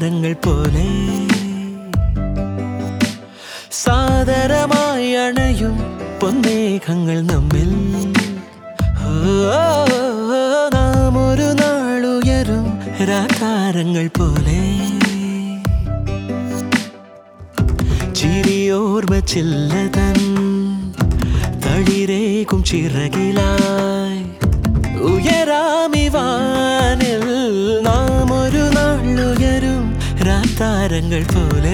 രാതാരങ്ങൾ പോലെ സാദരമായി അണയും പൊന്നേഘങ്ങൾ നമ്മിൽ ഓ, നാം ഒരു നാളുയരും രാതാരങ്ങൾ പോലെ ചിരിയോർമ്മ ചില്ലതൻ തളിരേകും ചിറകിലായി ഉയരാമിവാനിൽ നാം ഒരു നാളുയരും രാതാരങ്ങൾ പോലെ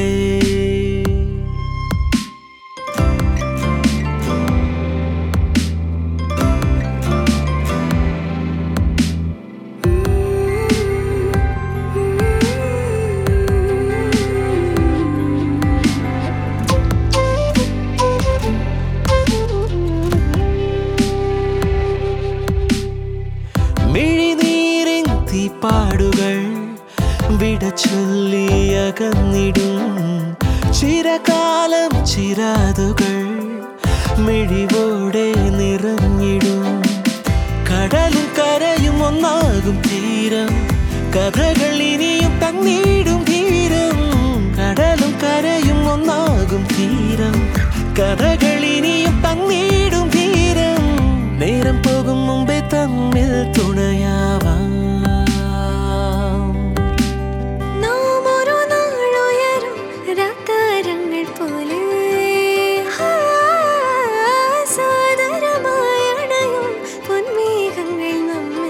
മിഴിനീരിൻ തീപ്പാടുകൾ വിട ചൊല്ലിയകന്നിടും ചിരകാലം ചിരാതുകൾ മിഴിവോടെ നിറഞ്ഞിടും കടലും കരയും ഒന്നാകും തീരം കഥകൾ ഇനിയും തന്നീടും തീരം കടലും കരയും ഒന്നാകും തീരം കഥകൾ ഇനിയും തന്നീടും തീരം നേരം പോകും മുമ്പേ തമ്മിൽ തുണയാവാം നാം ഒരു നാളുയരും രാത്താരങ്ങൾ പോലെ ആ, സാദരമായി അണയും പൊന്മേഘങ്ങൾ നമ്മിൽ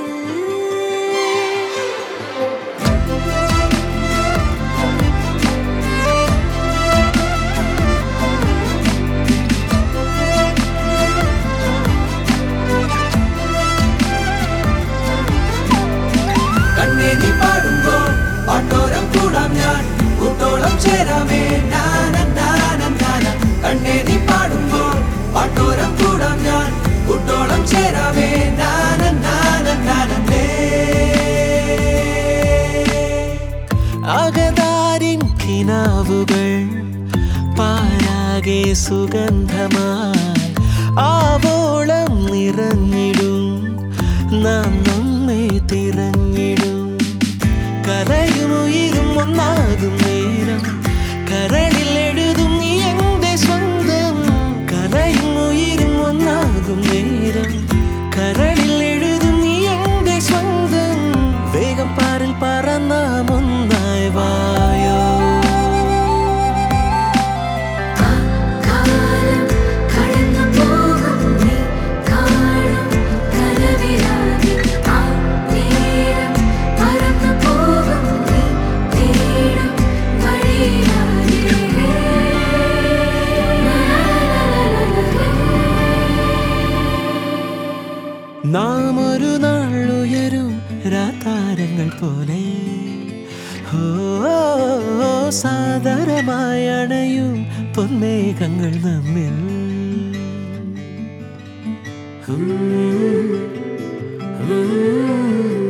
കണ്ണേ നീ പാടുമ്പോ പാട്ടോരം കൂടാം ഞാൻ കൂട്ടോളം ചേരാമേ നാന നാന നാന കണ്ണേ നീ പാടുമ്പോ പാട്ടോരം കൂടാം ഞാൻ കൂട്ടോളം ചേരാമേ നാന നാന നാനേ അകതാരിൻ കിനാവുകൾ പാരാകെ സുഗന്ധമായി ആവോളം നിറഞ്ഞിടും നാം നമ്മെ തിരഞ്ഞിടും കരയും ഉയരും ഒന്നാകും നേരം കരളിൽ എഴുതും നീ എന്റെ സ്വന്തം കരയും ഉയരും ഒന്നാകും നേരം കരളിൽ എഴുതും നീ എന്റെ സ്വന്തം വേഗം പാറിൽ പറന്നാം ഒന്നായി വായോ കാലം കടന്നു പോകും നീ കാണും കനവിലാകെ ആ നേരം പറന്നു പോകും നീ തേടും വഴിയാകെ നാം ഒരു നാളുയരും രാതാരങ്ങൾ പോലെ ഓ സാദരമായി അണയും പൊന്മേഘങ്ങൾ നമ്മിൽ ഉം, ഉം.